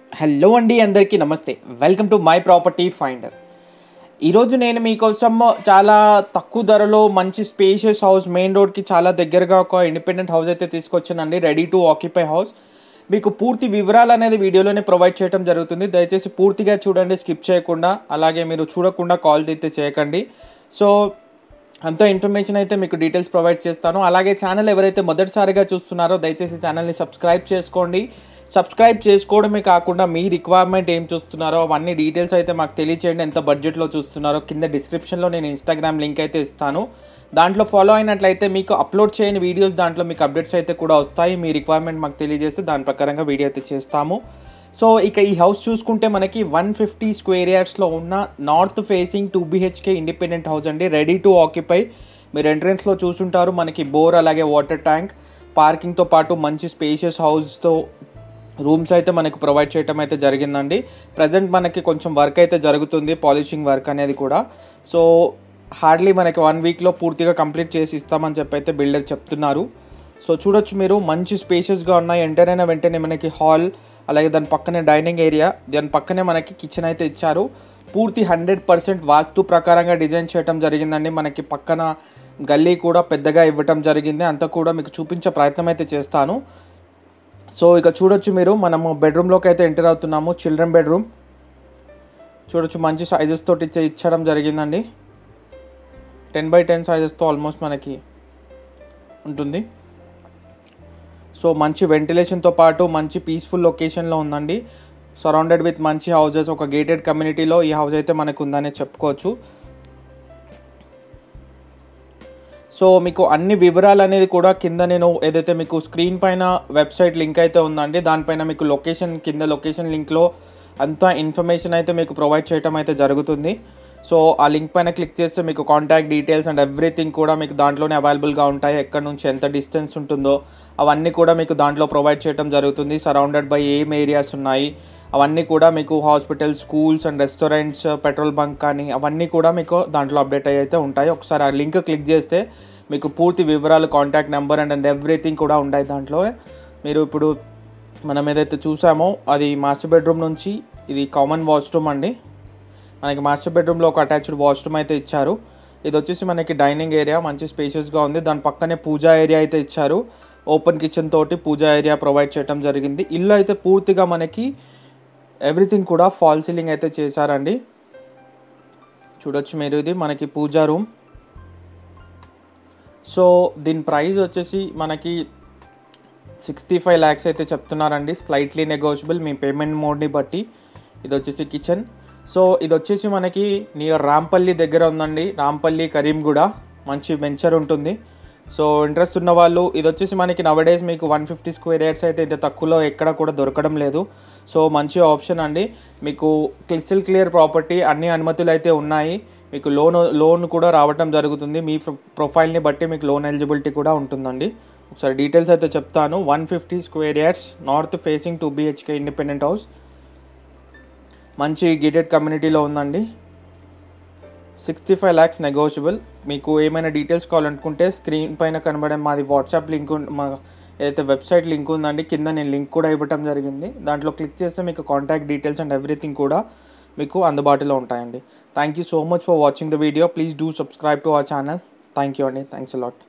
hello అండి అందరికీ namaste welcome to my property finder ఈరోజు నేను మీకోసం చాలా తక్కువ ధరలో మంచి స్పేషియస్ హౌస్ మెయిన్ రోడ్కి చాలా దగ్గరగా ఒక ఇండిపెండెంట్ హౌస్ అయితే తీసుకొచ్చానండి రెడీ టు ఆక్యుపై హౌస్ మీకు పూర్తి వివరాలు అనేది వీడియోలోనే ప్రొవైడ్ చేయడం జరుగుతుంది దయచేసి పూర్తిగా చూడండి స్కిప్ చేయకుండా అలాగే మీరు చూడకుండా కాల్ అయితే చేయకండి సో అంత ఇన్ఫర్మేషన్ అయితే మీకు డీటెయిల్స్ ప్రొవైడ్ చేస్తాను అలాగే ఛానల్ ఎవరైతే మొదటిసారిగా చూస్తున్నారో దయచేసి ఛానల్ని సబ్స్క్రైబ్ చేసుకోండి సబ్స్క్రైబ్ చేసుకోవడమే కాకుండా మీ రిక్వైర్మెంట్ ఏం చూస్తున్నారో అవన్నీ డీటెయిల్స్ అయితే మాకు తెలియచేయండి ఎంత బడ్జెట్లో చూస్తున్నారో కింద డిస్క్రిప్షన్లో నేను ఇన్స్టాగ్రామ్ లింక్ అయితే ఇస్తాను దాంట్లో ఫాలో అయినట్లయితే మీకు అప్లోడ్ చేయని వీడియోస్ దాంట్లో మీకు అప్డేట్స్ అయితే కూడా వస్తాయి మీ రిక్వైర్మెంట్ మాకు తెలియజేస్తే దాని ప్రకారంగా వీడియో అయితే చేస్తాము సో ఇక ఈ హౌస్ చూసుకుంటే మనకి వన్ ఫిఫ్టీ స్క్వేర్ యార్డ్స్లో ఉన్న north facing two BHK independent house అండి రెడీ టు ఆక్యుపై మీరు ఎంట్రన్స్లో చూసుంటారు మనకి బోర్ అలాగే వాటర్ ట్యాంక్ పార్కింగ్తో పాటు మంచి స్పేషియస్ హౌస్తో రూమ్స్ అయితే మనకు ప్రొవైడ్ చేయడం అయితే జరిగిందండి ప్రజెంట్ మనకి కొంచెం వర్క్ అయితే జరుగుతుంది పాలిషింగ్ వర్క్ అనేది కూడా సో హార్డ్లీ మనకి వన్ వీక్లో పూర్తిగా కంప్లీట్ చేసి ఇస్తామని చెప్పి అయితే బిల్డర్ చెప్తున్నారు సో చూడొచ్చు మీరు మంచి స్పేషియస్గా ఉన్నాయి ఎంటర్ అయిన వెంటనే మనకి హాల్ అలాగే దాని పక్కనే డైనింగ్ ఏరియా దాని పక్కనే మనకి కిచెన్ అయితే ఇచ్చారు పూర్తి హండ్రెడ్ పర్సెంట్ వాస్తు ప్రకారంగా డిజైన్ చేయడం జరిగిందండి మనకి పక్కన గల్లీ కూడా పెద్దగా ఇవ్వటం జరిగింది అంతా కూడా మీకు చూపించే ప్రయత్నం అయితే చేస్తాను సో ఇక చూడొచ్చు మీరు మనము బెడ్రూమ్లోకి అయితే ఎంటర్ అవుతున్నాము చిల్డ్రన్ బెడ్రూమ్ చూడొచ్చు మంచి సైజెస్ తోటి ఇచ్చే ఇచ్చడం జరిగిందండి టెన్ బై టెన్ సైజెస్తో ఆల్మోస్ట్ మనకి ఉంటుంది సో మంచి వెంటిలేషన్తో పాటు మంచి పీస్ఫుల్ లొకేషన్లో ఉందండి సరౌండెడ్ విత్ మంచి హౌజెస్ ఒక గేటెడ్ కమ్యూనిటీలో ఈ హౌస్ అయితే మనకు ఉందని చెప్పుకోవచ్చు సో మీకు అన్ని వివరాలు అనేది కూడా కింద నేను ఏదైతే మీకు స్క్రీన్ పైన వెబ్సైట్ లింక్ అయితే ఉందండి దానిపైన మీకు లొకేషన్ కింద లొకేషన్ లింక్లో అంతా ఇన్ఫర్మేషన్ అయితే మీకు ప్రొవైడ్ చేయడం అయితే జరుగుతుంది సో ఆ లింక్ పైన క్లిక్ చేస్తే మీకు కాంటాక్ట్ డీటెయిల్స్ అండ్ ఎవ్రీథింగ్ కూడా మీకు దాంట్లోనే అవైలబుల్గా ఉంటాయి ఎక్కడి నుంచి ఎంత డిస్టెన్స్ ఉంటుందో అవన్నీ కూడా మీకు దాంట్లో ప్రొవైడ్ చేయడం జరుగుతుంది సరౌండెడ్ బై ఏం ఏరియాస్ ఉన్నాయి అవన్నీ కూడా మీకు hospitals schools and restaurants petrol bunk కానీ అవన్నీ కూడా మీకు దాంట్లో అప్డేట్ అయ్యి అయితే ఉంటాయి ఒకసారి ఆ లింక్ క్లిక్ చేస్తే మీకు పూర్తి వివరాలు contact number and and everything కూడా ఉంటాయి దాంట్లో మీరు ఇప్పుడు మనం ఏదైతే చూసామో అది మాస్టర్ బెడ్రూమ్ నుంచి ఇది కామన్ వాష్రూమ్ అండి మనకి మాస్టర్ బెడ్రూమ్లో ఒక అటాచ్డ్ వాష్రూమ్ అయితే ఇచ్చారు ఇది వచ్చేసి మనకి డైనింగ్ ఏరియా మంచి స్పేషియస్గా ఉంది దాని పక్కనే పూజా ఏరియా అయితే ఇచ్చారు ఓపెన్ కిచెన్ తోటి పూజా ఏరియా ప్రొవైడ్ చేయడం జరిగింది ఇల్లు అయితే పూర్తిగా మనకి ఎవ్రీథింగ్ కూడా ఫాల్ సీలింగ్ అయితే చేశారండి చూడొచ్చు మీరు ఇది మనకి పూజా రూమ్ సో దీని ప్రైస్ వచ్చేసి మనకి సిక్స్టీ ఫైవ్ ల్యాక్స్ అయితే చెప్తున్నారండి స్లైట్లీ నెగోషియబుల్ మీ పేమెంట్ మోడ్ని బట్టి ఇది వచ్చేసి కిచెన్ సో ఇది వచ్చేసి మనకి నియర్ రాంపల్లి దగ్గర ఉందండి రాంపల్లి కరీంగూడ మంచి వెంచర్ ఉంటుంది సో ఇంట్రెస్ట్ ఉన్న వాళ్ళు ఇది వచ్చేసి మనకి నవడేస్ మీకు వన్ ఫిఫ్టీ స్క్వేర్ యార్డ్స్ అయితే ఇంత తక్కువలో ఎక్కడ కూడా దొరకడం లేదు సో మంచి ఆప్షన్ అండి మీకు క్లిస్టల్ క్లియర్ ప్రాపర్టీ అన్ని అనుమతులు అయితే ఉన్నాయి మీకు లోన్ లోన్ కూడా రావటం జరుగుతుంది మీ ప్రొఫైల్ని బట్టి మీకు లోన్ ఎలిజిబిలిటీ కూడా ఉంటుందండి ఒకసారి డీటెయిల్స్ అయితే చెప్తాను one fifty square yards north facing two BHK independent house మంచి గేటెడ్ కమ్యూనిటీలో ఉందండి సిక్స్టీ ఫైవ్ ల్యాక్స్ నెగోషియబుల్ మీకు ఏమైనా డీటెయిల్స్ కావాలనుకుంటే స్క్రీన్ పైన కనబడే మాది వాట్సాప్ లింక్ మా ఏదైతే వెబ్సైట్ లింక్ ఉందండి కింద నేను లింక్ కూడా ఇవ్వటం జరిగింది దాంట్లో క్లిక్ చేస్తే మీకు కాంటాక్ట్ డీటెయిల్స్ అండ్ ఎవ్రీథింగ్ కూడా మీకు అందుబాటులో ఉంటాయండి thank you so much for watching the video please do subscribe to our channel thank you అండి థ్యాంక్స్ అలాట్